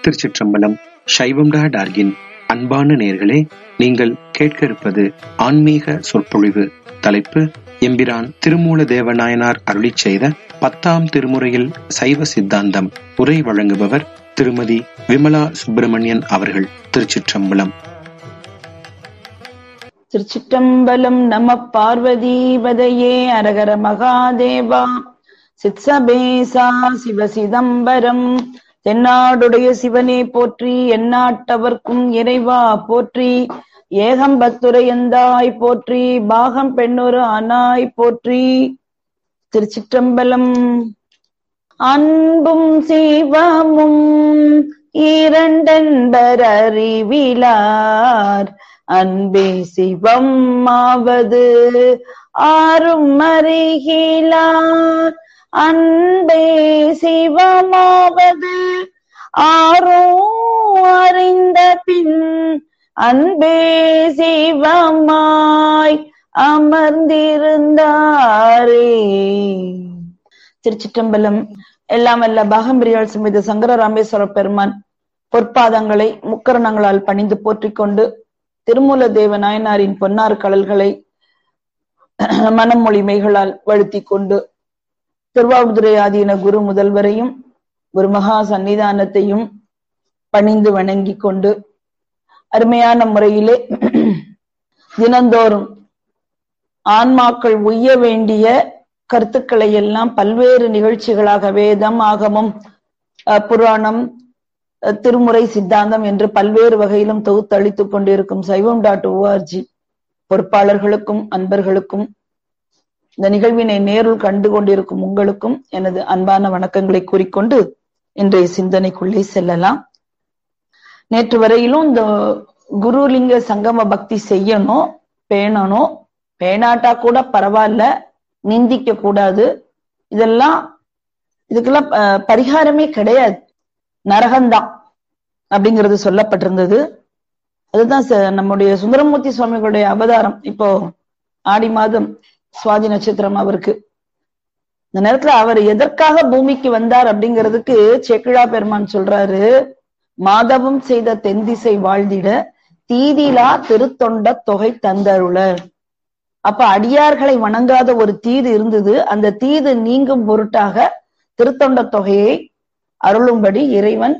திருச்சிற்றம்பலம் சைவம் டா டார்கின் அன்பான நேர்களே நீங்கள் கேட்க இருப்பது ஆன்மீக சொற்பொழிவு தலைப்பு எம்பிரான் திருமூல தேவநாயனார் அருளிச் செய்த பத்தாம் திருமுறையில் சைவ சித்தாந்தம் உரை வழங்குபவர் திருமதி விமலா சுப்பிரமணியன் அவர்கள் திருச்சிற்றம்பலம் திருச்சிற்றம்பலம் நம பார்வதீபதையே அரகர மகாதேவா சித்சபேசா சிவ சிதம்பரம் தென்னாடுடைய சிவனே போற்றி எந்நாட்டவர்க்கும் இறைவா போற்றி ஏகம்பத்துரையந்தாய் போற்றி பாகம் பெண்ணொரு ஆனாய் போற்றி திருச்சிற்றம்பலம் அன்பும் சிவமும் இரண்டன்பர் அறிவிலார் அன்பே சிவம் ஆவது ஆறும் அறிகிலார் அன்பே சிவமாவது ஆறும் அறிந்த பின் அன்பே சிவமாய் அமர்ந்திருந்தாரே திருச்சிற்றம்பலம் எல்லாம் வல்ல பாகம்பிரியால் சுமித சங்கர ராமேஸ்வர பெருமான் பொற்பாதங்களை முக்கரணங்களால் பணிந்து போற்றிக் கொண்டு திருமூல தேவ நாயனாரின் பொன்னார் கடல்களை மனமொழிமைகளால் வழுத்தி கொண்டு திருவாவூதுரை ஆதீன குரு முதல்வரையும் குரு மகா சன்னிதானத்தையும் பணிந்து வணங்கி கொண்டு அருமையான முறையிலே தினந்தோறும் ஆன்மாக்கள் உய்ய வேண்டிய கருத்துக்களை எல்லாம் பல்வேறு நிகழ்ச்சிகளாக வேதம் ஆகமம் புராணம் திருமுறை சித்தாந்தம் என்று பல்வேறு வகையிலும் தொகுத்தளித்துக் கொண்டிருக்கும் சைவம் டாட் ஓஆர்ஜி பொறுப்பாளர்களுக்கும் அன்பர்களுக்கும் இந்த நிகழ்வினை நேருள் கண்டு கொண்டிருக்கும் உங்களுக்கும் எனது அன்பான வணக்கங்களை கூறிக்கொண்டு இன்றைய சிந்தனைக்குள்ளே செல்லலாம் நேற்று வரையிலும் இந்த குருலிங்க சங்கம பக்தி செய்யணும் பேணணும் பேணாட்டா கூட பரவாயில்ல நிந்திக்க கூடாது இதெல்லாம் இதுக்கெல்லாம் பரிகாரமே கிடையாது நரகம்தான் அப்படிங்கிறது சொல்லப்பட்டிருந்தது அதுதான் நம்முடைய சுந்தரமூர்த்தி சுவாமிகளுடைய அவதாரம் இப்போ ஆடி மாதம் சுவாதி நட்சத்திரம் அவருக்கு இந்த நேரத்துல அவர் எதற்காக பூமிக்கு வந்தார் அப்படிங்கிறதுக்கு சேக்கிழா பெருமான் சொல்றாரு மாதவம் செய்த தென்திசை வாழ்ந்திட தீதிலா திருத்தொண்ட தொகை தந்தருள அப்ப அடியார்களை வணங்காத ஒரு தீது இருந்தது அந்த தீது நீங்கும் பொருட்டாக திருத்தொண்ட தொகையை அருளும்படி இறைவன்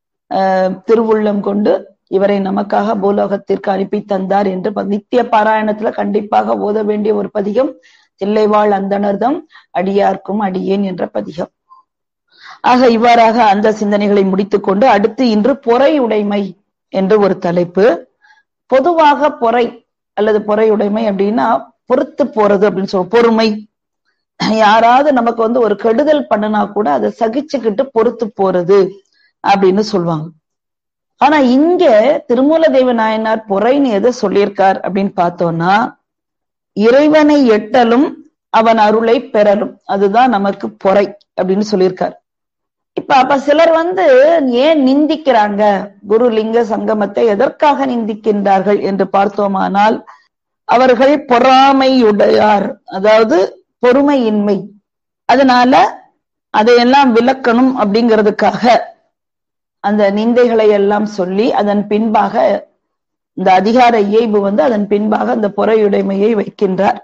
திருவுள்ளம் கொண்டு இவரை நமக்காக பூலோகத்திற்கு அனுப்பி தந்தார் என்று நித்திய பாராயணத்துல கண்டிப்பாக ஓத வேண்டிய ஒரு பதிகம் தில்லைவாழ் அந்தனர்தம் அடியார்க்கும் அடியேன் என்ற பதிகம் ஆக இவ்வாறாக அந்த சிந்தனைகளை முடித்துக்கொண்டு அடுத்து இன்று பொறை உடைமை என்று ஒரு தலைப்பு பொதுவாக பொறை அல்லது பொறை உடைமை அப்படின்னா பொறுத்து போறது அப்படின்னு சொல்லுவோம் பொறுமை யாராவது நமக்கு வந்து ஒரு கெடுதல் பண்ணுனா கூட அதை சகிச்சுக்கிட்டு பொறுத்து போறது அப்படின்னு சொல்லுவாங்க ஆனா இங்க திருமூல தேவ நாயனார் பொறைன்னு எதை சொல்லியிருக்கார் அப்படின்னு பார்த்தோம்னா இறைவனை எட்டலும் அவன் அருளை பெறலும் அதுதான் நமக்கு பொறை அப்படின்னு சொல்லியிருக்கார் இப்ப அப்ப சிலர் வந்து ஏன் நிந்திக்கிறாங்க குரு லிங்க சங்கமத்தை எதற்காக நிந்திக்கின்றார்கள் என்று பார்த்தோமானால் அவர்கள் பொறாமையுடையார் அதாவது பொறுமையின்மை அதனால அதையெல்லாம் விளக்கணும் அப்படிங்கிறதுக்காக அந்த நிந்தைகளை எல்லாம் சொல்லி அதன் பின்பாக இந்த அதிகார இயல்பு வந்து அதன் பின்பாக அந்த பொறையுடைமையை வைக்கின்றார்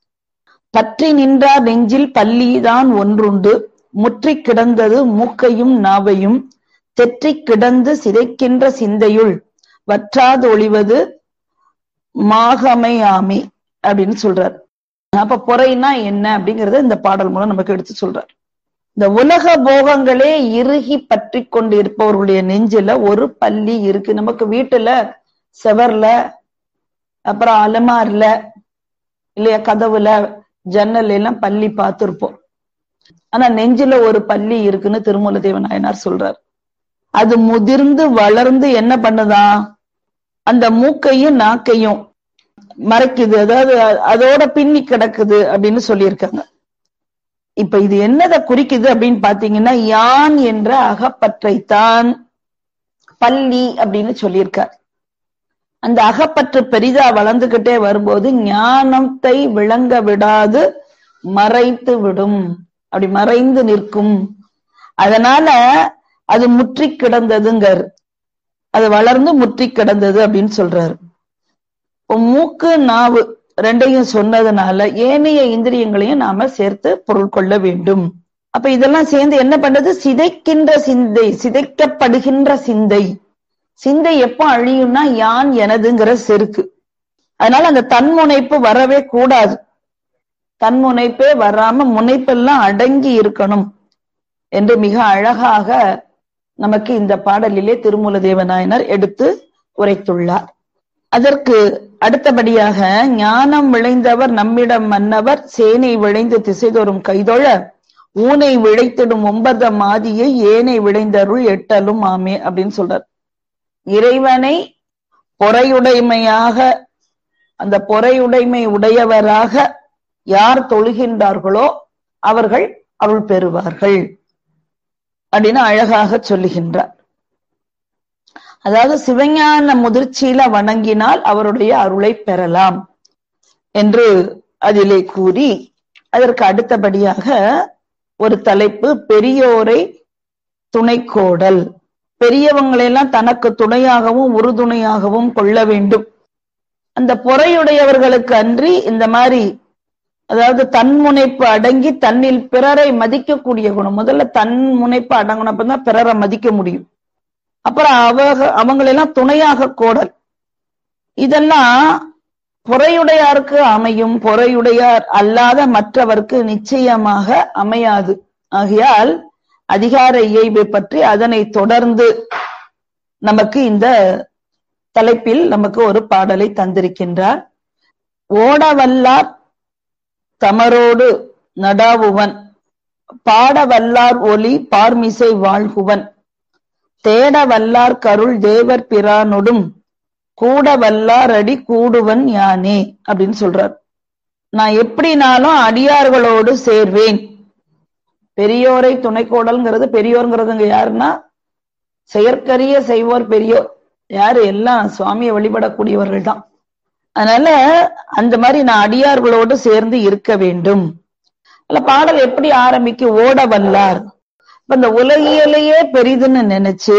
பற்றி நின்றார் நெஞ்சில் பள்ளிதான் ஒன்றுண்டு முற்றி கிடந்தது மூக்கையும் நாவையும் தெற்றி கிடந்து சிதைக்கின்ற சிந்தையுள் வற்றாது ஒளிவது மாகமையாமே அப்படின்னு சொல்றார் அப்ப பொறைனா என்ன அப்படிங்கறத இந்த பாடல் மூலம் நமக்கு எடுத்து சொல்றார் இந்த உலக போகங்களே இறுகி பற்றி கொண்டு இருப்பவர்களுடைய நெஞ்சில ஒரு பள்ளி இருக்கு நமக்கு வீட்டுல செவர்ல அப்புறம் அலமார்ல இல்லையா கதவுல ஜன்னல் எல்லாம் பள்ளி பார்த்திருப்போம் ஆனா நெஞ்சில ஒரு பள்ளி இருக்குன்னு திருமூல தேவநாயனார் சொல்றார் அது முதிர்ந்து வளர்ந்து என்ன பண்ணுதான் அந்த மூக்கையும் நாக்கையும் மறைக்குது அதாவது அதோட பின்னி கிடக்குது அப்படின்னு சொல்லியிருக்காங்க இப்ப இது என்னதை குறிக்குது அப்படின்னு பாத்தீங்கன்னா யான் என்ற அகப்பற்றைத்தான் பள்ளி அப்படின்னு சொல்லியிருக்கார் அந்த அகப்பற்று பெரிதா வளர்ந்துகிட்டே வரும்போது ஞானத்தை விளங்க விடாது மறைத்து விடும் அப்படி மறைந்து நிற்கும் அதனால அது முற்றி கிடந்ததுங்காரு அது வளர்ந்து முற்றி கிடந்தது அப்படின்னு சொல்றாரு மூக்கு நாவு ரெண்டையும் சொன்னதுனால ஏனைய இந்திரியங்களையும் நாம சேர்த்து பொருள் கொள்ள வேண்டும் அப்ப இதெல்லாம் சேர்ந்து என்ன பண்றது சிதைக்கின்ற சிந்தை சிதைக்கப்படுகின்ற சிந்தை சிந்தை எப்போ அழியும்னா யான் எனதுங்கிற செருக்கு அதனால அந்த தன்முனைப்பு வரவே கூடாது தன்முனைப்பே வராம முனைப்பெல்லாம் அடங்கி இருக்கணும் என்று மிக அழகாக நமக்கு இந்த பாடலிலே திருமூல தேவநாயனர் எடுத்து உரைத்துள்ளார் அதற்கு அடுத்தபடியாக ஞானம் விளைந்தவர் நம்மிடம் மன்னவர் சேனை விளைந்து திசைதோறும் கைதொழ ஊனை விளைத்திடும் ஒன்பத மாதியை ஏனை விளைந்தருள் எட்டலும் ஆமே அப்படின்னு சொல்றார் இறைவனை பொறையுடைமையாக அந்த பொறையுடைமை உடையவராக யார் தொழுகின்றார்களோ அவர்கள் அருள் பெறுவார்கள் அப்படின்னு அழகாக சொல்லுகின்றார் அதாவது சிவஞான முதிர்ச்சியில வணங்கினால் அவருடைய அருளை பெறலாம் என்று அதிலே கூறி அதற்கு அடுத்தபடியாக ஒரு தலைப்பு பெரியோரை துணைக்கோடல் பெரியவங்களெல்லாம் தனக்கு துணையாகவும் உறுதுணையாகவும் கொள்ள வேண்டும் அந்த பொறையுடையவர்களுக்கு அன்றி இந்த மாதிரி அதாவது தன் முனைப்பு அடங்கி தன்னில் பிறரை மதிக்கக்கூடிய குணம் முதல்ல தன் முனைப்பு அடங்கினப்பதான் பிறரை மதிக்க முடியும் அப்புறம் அவங்க அவங்களெல்லாம் துணையாக கோடல் இதெல்லாம் பொறையுடையாருக்கு அமையும் பொறையுடையார் அல்லாத மற்றவர்க்கு நிச்சயமாக அமையாது ஆகையால் அதிகார இயல்பை பற்றி அதனை தொடர்ந்து நமக்கு இந்த தலைப்பில் நமக்கு ஒரு பாடலை தந்திருக்கின்றார் ஓடவல்லார் தமரோடு நடாவுவன் பாடவல்லார் ஒளி பார்மிசை வாழ்குவன் தேட வல்லார் கருள் தேவர் பிரானொடும் கூட வல்லார் அடி கூடுவன் யானே அப்படின்னு சொல்றார் நான் எப்படினாலும் அடியார்களோடு சேர்வேன் பெரியோரை துணைக்கோடல்ங்கிறது பெரியோர்ங்கிறதுங்க யாருன்னா செயற்கரிய செய்வோர் பெரியோர் யாரு எல்லாம் சுவாமியை வழிபடக்கூடியவர்கள் தான் அதனால அந்த மாதிரி நான் அடியார்களோடு சேர்ந்து இருக்க வேண்டும் அல்ல பாடல் எப்படி ஆரம்பிக்கு ஓட வல்லார் இப்ப இந்த உலகியலையே பெரிதுன்னு நினைச்சு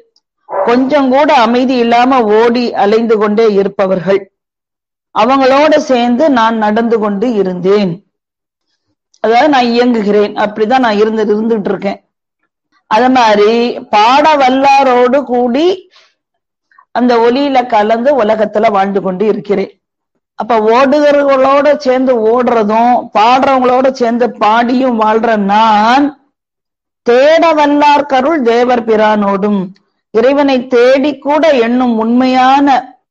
கொஞ்சம் கூட அமைதி இல்லாம ஓடி அலைந்து கொண்டே இருப்பவர்கள் அவங்களோட சேர்ந்து நான் நடந்து கொண்டு இருந்தேன் அதாவது நான் இயங்குகிறேன் அப்படிதான் நான் இருந்து இருந்துட்டு இருக்கேன் அத மாதிரி பாட வல்லாரோடு கூடி அந்த ஒலியில கலந்து உலகத்துல வாழ்ந்து கொண்டு இருக்கிறேன் அப்ப ஓடுகிறவங்களோட சேர்ந்து ஓடுறதும் பாடுறவங்களோட சேர்ந்து பாடியும் வாழ்ற நான் தேட வல்லார் கருள் தேவர் பிரானோடும் இறைவனை தேடி கூட எண்ணும் உண்மையான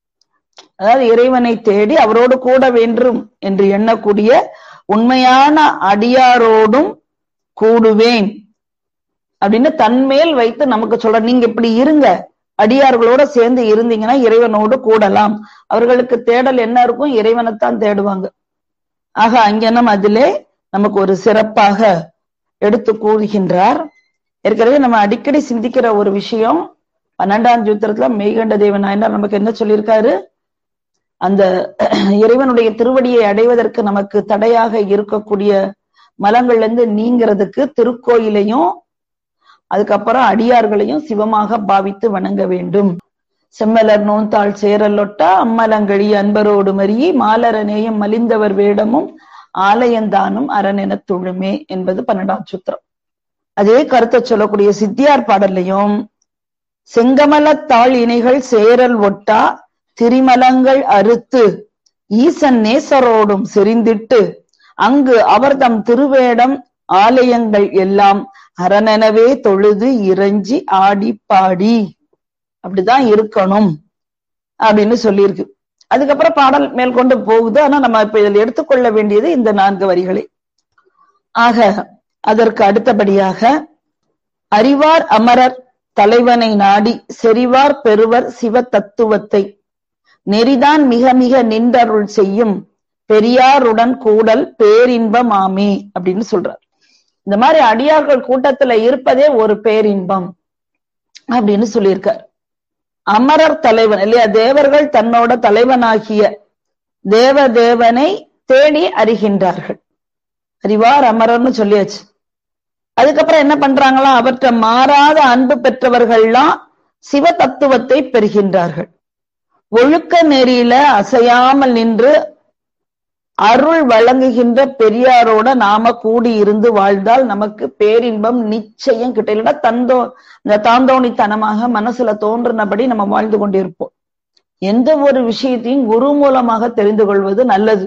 அதாவது இறைவனை தேடி அவரோடு கூட வேண்டும் என்று எண்ணக்கூடிய உண்மையான அடியாரோடும் கூடுவேன் அப்படின்னு தன்மேல் வைத்து நமக்கு சொல்ற நீங்க இப்படி இருங்க அடியார்களோட சேர்ந்து இருந்தீங்கன்னா இறைவனோடு கூடலாம் அவர்களுக்கு தேடல் என்ன இருக்கும் இறைவனைத்தான் தேடுவாங்க ஆக அங்கனம் அதிலே நமக்கு ஒரு சிறப்பாக எடுத்து கூறுகின்றார் ஏற்கனவே நம்ம அடிக்கடி சிந்திக்கிற ஒரு விஷயம் பன்னெண்டாம் சூத்திரத்துல மெய்கண்ட தேவன் நாயனார் நமக்கு என்ன சொல்லியிருக்காரு அந்த இறைவனுடைய திருவடியை அடைவதற்கு நமக்கு தடையாக இருக்கக்கூடிய மலங்கள்ல இருந்து நீங்கிறதுக்கு திருக்கோயிலையும் அதுக்கப்புறம் அடியார்களையும் சிவமாக பாவித்து வணங்க வேண்டும் செம்மலர் நோந்தாள் சேரலொட்டா அம்மலங்கழி அன்பரோடு மறியி மாலர நேயம் மலிந்தவர் வேடமும் ஆலயந்தானும் அரணென தொழுமே என்பது பன்னெண்டாம் சூத்திரம் அதே கருத்தை சொல்லக்கூடிய சித்தியார் பாடல்லையும் செங்கமலத்தாள் இணைகள் சேரல் ஒட்டா திரிமலங்கள் அறுத்து ஈசன் நேசரோடும் செறிந்திட்டு அங்கு அவர்தம் திருவேடம் ஆலயங்கள் எல்லாம் அரணெனவே தொழுது இறைஞ்சி ஆடி பாடி அப்படிதான் இருக்கணும் அப்படின்னு சொல்லியிருக்கு அதுக்கப்புறம் பாடல் மேற்கொண்டு போகுது ஆனா நம்ம இப்ப இதில் எடுத்துக்கொள்ள வேண்டியது இந்த நான்கு வரிகளை ஆக அதற்கு அடுத்தபடியாக அறிவார் அமரர் தலைவனை நாடி செறிவார் பெறுவர் சிவ தத்துவத்தை நெறிதான் மிக மிக நின்றருள் செய்யும் பெரியாருடன் கூடல் பேரின்பமாமே அப்படின்னு சொல்றார் இந்த மாதிரி அடியார்கள் கூட்டத்துல இருப்பதே ஒரு பேரின்பம் அப்படின்னு சொல்லியிருக்கார் அமரர் தலைவன் இல்லையா தேவர்கள் தன்னோட தலைவனாகிய தேவ தேவனை தேடி அறிகின்றார்கள் அறிவார் அமரர்னு சொல்லியாச்சு அதுக்கப்புறம் என்ன பண்றாங்களா அவற்றை மாறாத அன்பு பெற்றவர்கள்லாம் சிவ தத்துவத்தை பெறுகின்றார்கள் ஒழுக்க நெறியில அசையாமல் நின்று அருள் வழங்குகின்ற பெரியாரோட நாம கூடி இருந்து வாழ்ந்தால் நமக்கு பேரின்பம் நிச்சயம் கிட்ட இல்லைன்னா தந்தோ இந்த தாந்தோணித்தனமாக மனசுல தோன்றினபடி நம்ம வாழ்ந்து கொண்டிருப்போம் எந்த ஒரு விஷயத்தையும் குரு மூலமாக தெரிந்து கொள்வது நல்லது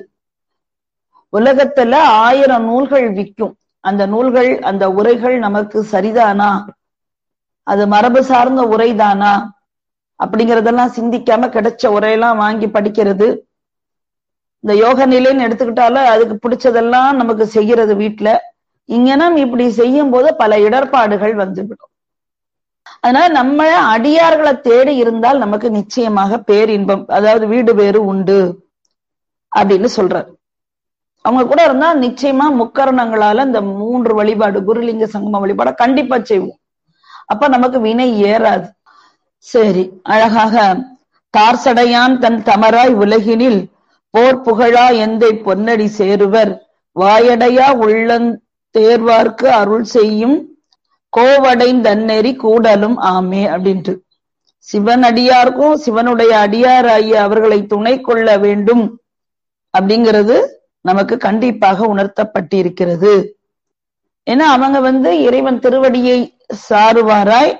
உலகத்துல ஆயிரம் நூல்கள் விற்கும் அந்த நூல்கள் அந்த உரைகள் நமக்கு சரிதானா அது மரபு சார்ந்த உரைதானா அப்படிங்கறதெல்லாம் சிந்திக்காம கிடைச்ச உரையெல்லாம் வாங்கி படிக்கிறது இந்த யோக நிலைன்னு எடுத்துக்கிட்டாலும் அதுக்கு பிடிச்சதெல்லாம் நமக்கு செய்யறது வீட்டுல இங்கனம் இப்படி செய்யும் போது பல இடர்பாடுகள் வந்துவிடும் அதனால நம்ம அடியார்களை தேடி இருந்தால் நமக்கு நிச்சயமாக பேரின்பம் அதாவது வீடு பேரு உண்டு அப்படின்னு சொல்றார் அவங்க கூட இருந்தா நிச்சயமா முக்கரணங்களால இந்த மூன்று வழிபாடு குருலிங்க சங்கம வழிபாட கண்டிப்பா செய்வோம் அப்ப நமக்கு வினை ஏறாது சரி அழகாக தார்சடையான் தன் தமராய் உலகினில் போர் புகழா எந்தை பொன்னடி சேருவர் வாயடையா உள்ளந் தேர்வார்க்கு அருள் செய்யும் கோவடைந்த தன்னெறி கூடலும் ஆமே அப்படின்ட்டு சிவன் அடியாருக்கும் சிவனுடைய அடியாராகிய அவர்களை துணை கொள்ள வேண்டும் அப்படிங்கிறது நமக்கு கண்டிப்பாக உணர்த்தப்பட்டிருக்கிறது ஏன்னா அவங்க வந்து இறைவன் திருவடியை சாருவாராய்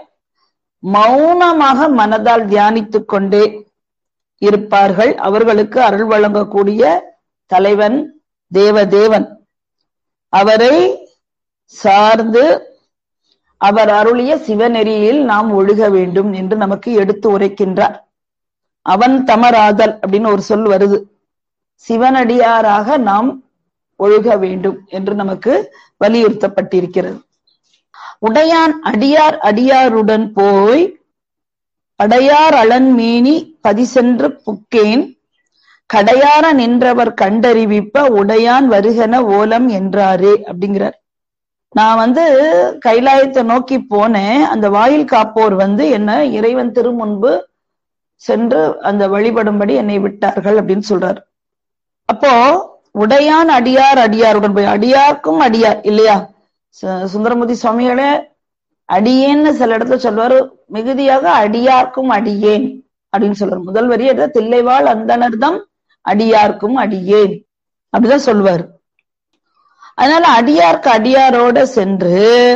மௌனமாக மனதால் தியானித்துக் கொண்டே இருப்பார்கள் அவர்களுக்கு அருள் வழங்கக்கூடிய தலைவன் தேவதேவன் அவரை சார்ந்து அவர் அருளிய சிவநெறியில் நாம் ஒழுக வேண்டும் என்று நமக்கு எடுத்து உரைக்கின்றார் அவன் தமராதல் அப்படின்னு ஒரு சொல் வருது சிவனடியாராக நாம் ஒழுக வேண்டும் என்று நமக்கு வலியுறுத்தப்பட்டிருக்கிறது உடையான் அடியார் அடியாருடன் போய் அடையார் அலன்மேனி பதிசென்று புக்கேன் கடையார நின்றவர் கண்டறிவிப்ப உடையான் வருகன ஓலம் என்றாரே அப்படிங்கிறார் நான் வந்து கைலாயத்தை நோக்கி போனேன் அந்த வாயில் காப்போர் வந்து என்ன இறைவன் திருமுன்பு சென்று அந்த வழிபடும்படி என்னை விட்டார்கள் அப்படின்னு சொல்றார் அப்போ உடையான் அடியார் அடியாருடன் போய் அடியார்க்கும் அடியார் இல்லையா சுந்தரமூர்த்தி சுவாமிகளே அடியேன்னு சில இடத்துல சொல்வாரு மிகுதியாக அடியார்க்கும் அடியேன் அப்படின்னு சொல்றாரு முதல் வரி தில்லைவாள் அந்தனர்தம் அடியார்க்கும் அடியேன் அப்படிதான் சொல்லுவாரு அதனால அடியார்க்கு அடியாரோட சென்று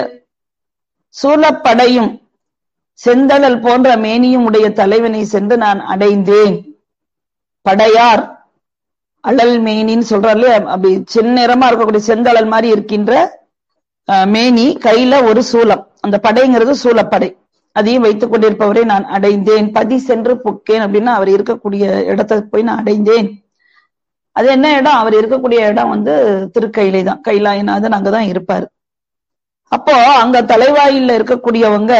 சூழப்படையும் செந்தழல் போன்ற மேனியும் உடைய தலைவனை சென்று நான் அடைந்தேன் படையார் அழல் மேனின்னு சொல்றாரு அப்படி செந்நிறமா இருக்கக்கூடிய செந்தழல் மாதிரி இருக்கின்ற மேனி கையில ஒரு சூலம் அந்த படைங்கிறது சூலப்படை அதையும் வைத்துக் கொண்டிருப்பவரை நான் அடைந்தேன் பதி சென்று புக்கேன் அப்படின்னா அவர் இருக்கக்கூடிய இடத்தை போய் நான் அடைந்தேன் அது என்ன இடம் அவர் இருக்கக்கூடிய இடம் வந்து திருக்கையிலை தான் கைலாயநாதன் அங்கதான் இருப்பாரு அப்போ அங்க தலைவாயில இருக்கக்கூடியவங்க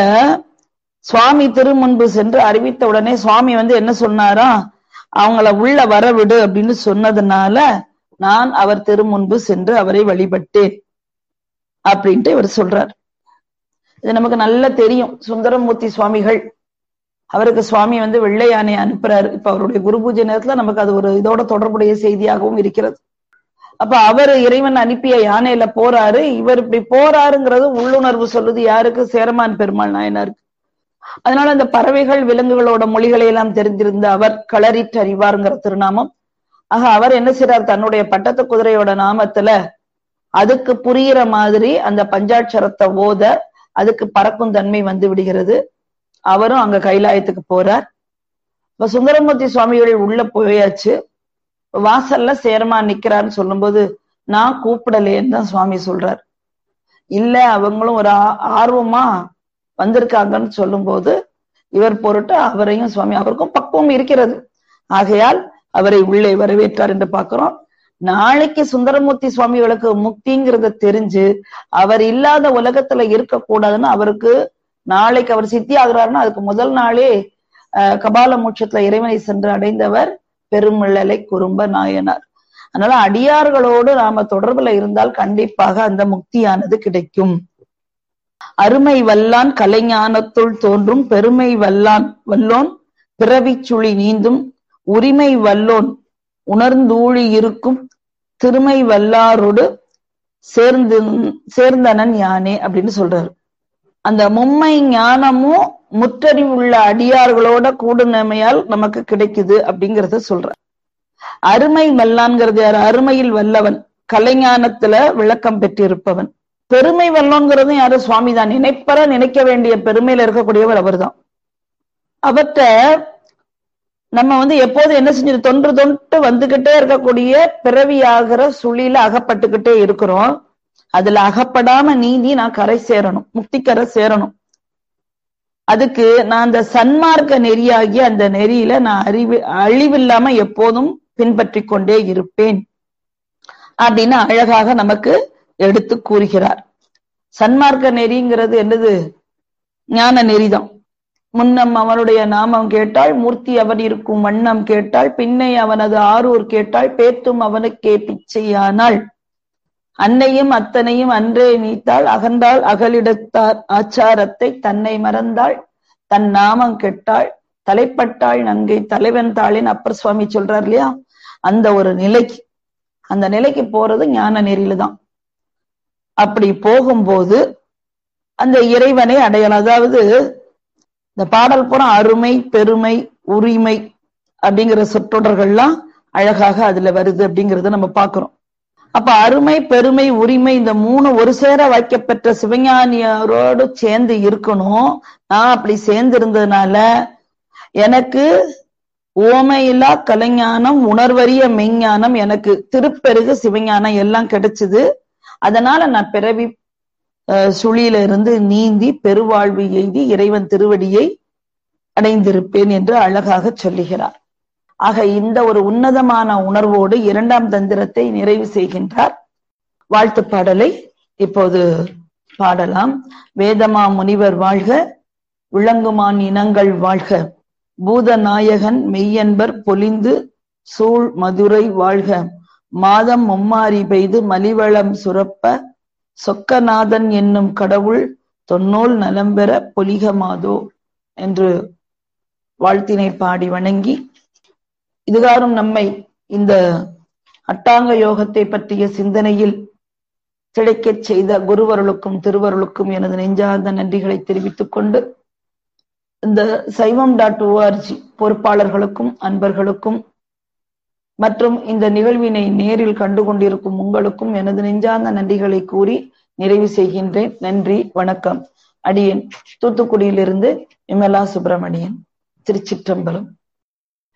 சுவாமி திருமுன்பு சென்று அறிவித்த உடனே சுவாமி வந்து என்ன சொன்னாரா அவங்கள உள்ள வரவிடு அப்படின்னு சொன்னதுனால நான் அவர் திருமுன்பு சென்று அவரை வழிபட்டேன் அப்படின்ட்டு இவர் சொல்றார் இது நமக்கு நல்லா தெரியும் சுந்தரமூர்த்தி சுவாமிகள் அவருக்கு சுவாமி வந்து வெள்ளை யானை அனுப்புறாரு இப்ப அவருடைய குரு பூஜை நேரத்துல நமக்கு அது ஒரு இதோட தொடர்புடைய செய்தியாகவும் இருக்கிறது அப்ப அவர் இறைவன் அனுப்பிய யானையில போறாரு இவர் இப்படி போறாருங்கிறது உள்ளுணர்வு சொல்லுது யாருக்கு சேரமான் பெருமாள் நாயனாருக்கு அதனால அந்த பறவைகள் விலங்குகளோட மொழிகளை எல்லாம் தெரிந்திருந்த அவர் களறிட்டு அறிவாருங்கிற திருநாமம் ஆக அவர் என்ன செய்றார் தன்னுடைய பட்டத்து குதிரையோட நாமத்துல அதுக்கு புரியிற மாதிரி அந்த பஞ்சாட்சரத்தை ஓத அதுக்கு பறக்கும் தன்மை வந்து விடுகிறது அவரும் அங்க கைலாயத்துக்கு போறார் இப்ப சுந்தரமூர்த்தி சுவாமிகள் உள்ள போயாச்சு வாசல்ல சேரமா நிக்கிறாருன்னு சொல்லும்போது நான் கூப்பிடலேன்னு தான் சுவாமி சொல்றார் இல்ல அவங்களும் ஒரு ஆர்வமா வந்திருக்காங்கன்னு சொல்லும்போது இவர் பொருட்டு அவரையும் சுவாமி அவருக்கும் பக்குவம் இருக்கிறது ஆகையால் அவரை உள்ளே வரவேற்றார் என்று பார்க்கிறோம் நாளைக்கு சுந்தரமூர்த்தி சுவாமிகளுக்கு முக்திங்கிறத தெரிஞ்சு அவர் இல்லாத உலகத்துல இருக்கக்கூடாதுன்னு அவருக்கு நாளைக்கு அவர் சித்தி ஆகிறாருன்னா அதுக்கு முதல் நாளே கபால மோட்சத்துல இறைவனை சென்று அடைந்தவர் பெருமிழலை குறும்ப நாயனார் அதனால அடியார்களோடு நாம தொடர்புல இருந்தால் கண்டிப்பாக அந்த முக்தியானது கிடைக்கும் அருமை வல்லான் கலைஞானத்துள் தோன்றும் பெருமை வல்லான் வல்லோன் பிறவிச் சுழி நீந்தும் உரிமை வல்லோன் உணர்ந்தூழி இருக்கும் திருமை வல்லாரோடு சேர்ந்து சேர்ந்தனன் யானே அப்படின்னு சொல்றாரு அந்த மும்மை ஞானமும் முற்றறிவுள்ள அடியார்களோட கூடுநமையால் நமக்கு கிடைக்குது அப்படிங்கறத சொல்ற அருமை வல்லான்கிறது யார் அருமையில் வல்லவன் கலைஞானத்துல விளக்கம் பெற்றிருப்பவன் பெருமை வல்லோங்கிறது யாரு சுவாமி தான் நினைப்பற நினைக்க வேண்டிய பெருமையில இருக்கக்கூடியவர் அவர்தான் அவற்ற நம்ம வந்து எப்போது என்ன செஞ்சது தொன்று தொட்டு வந்துகிட்டே இருக்கக்கூடிய பிறவியாகிற சுழியில அகப்பட்டுக்கிட்டே இருக்கிறோம் அதுல அகப்படாம நீந்தி நான் கரை சேரணும் முக்திக்கரை சேரணும் அதுக்கு நான் அந்த சன்மார்க்க நெறியாகி அந்த நெறியில நான் அறிவு அழிவில்லாம எப்போதும் பின்பற்றி கொண்டே இருப்பேன் அப்படின்னு அழகாக நமக்கு எடுத்து கூறுகிறார் சன்மார்க்க நெறிங்கிறது என்னது ஞான நெறிதான் முன்னம் அவனுடைய நாமம் கேட்டாள் மூர்த்தி அவன் இருக்கும் வண்ணம் கேட்டாள் பின்னை அவனது ஆரூர் கேட்டாள் பேத்தும் அவனுக்கே பிச்சையானாள் அன்னையும் அத்தனையும் அன்றே நீத்தாள் அகன்றாள் அகலிடத்தார் ஆச்சாரத்தை தன்னை மறந்தாள் தன் நாமம் கெட்டாள் தலைப்பட்டாள் நங்கை தலைவன் தாளின் அப்பர் சுவாமி சொல்றார் இல்லையா அந்த ஒரு நிலைக்கு அந்த நிலைக்கு போறது ஞான நெறியில தான் அப்படி போகும்போது அந்த இறைவனை அடையலாம் அதாவது இந்த பாடல் பூரா அருமை பெருமை உரிமை அப்படிங்கிற சொற்றொடர்கள்லாம் அழகாக அதுல வருது அப்படிங்கறத நம்ம பாக்குறோம் அப்ப அருமை பெருமை உரிமை இந்த மூணு ஒரு சேர வைக்கப்பெற்ற சிவஞானியரோடு சேர்ந்து இருக்கணும் நான் அப்படி சேர்ந்து இருந்ததுனால எனக்கு ஓமையில்லா கலைஞானம் உணர்வறிய மெஞ்ஞானம் எனக்கு திருப்பெருகு சிவஞானம் எல்லாம் கிடைச்சது அதனால நான் பிறவி சுழியில இருந்து நீந்தி பெருவாழ்வு எய்தி இறைவன் திருவடியை அடைந்திருப்பேன் என்று அழகாக சொல்லுகிறார் ஆக இந்த ஒரு உன்னதமான உணர்வோடு இரண்டாம் தந்திரத்தை நிறைவு செய்கின்றார் வாழ்த்து பாடலை இப்போது பாடலாம் வேதமா முனிவர் வாழ்க விளங்குமான் இனங்கள் வாழ்க பூதநாயகன் மெய்யன்பர் பொலிந்து சூழ் மதுரை வாழ்க மாதம் மும்மாரி பெய்து மலிவளம் சுரப்ப சொக்கநாதன் என்னும் கடவுள் தொன்னோல் நலம் பெற பொலிக மாதோ என்று வாழ்த்தினை பாடி வணங்கி இதுகாரும் நம்மை இந்த அட்டாங்க யோகத்தை பற்றிய சிந்தனையில் திளைக்கச் செய்த குருவருளுக்கும் திருவருளுக்கும் எனது நெஞ்சார்ந்த நன்றிகளை தெரிவித்துக் கொண்டு இந்த சைவம் டாட் ஓஆர்ஜி பொறுப்பாளர்களுக்கும் அன்பர்களுக்கும் மற்றும் இந்த நிகழ்வினை நேரில் கண்டு கொண்டிருக்கும் உங்களுக்கும் எனது நெஞ்சார்ந்த நன்றிகளை கூறி நிறைவு செய்கின்றேன் நன்றி வணக்கம் அடியேன் தூத்துக்குடியிலிருந்து விமலா சுப்பிரமணியன் திருச்சிற்றம்பலம்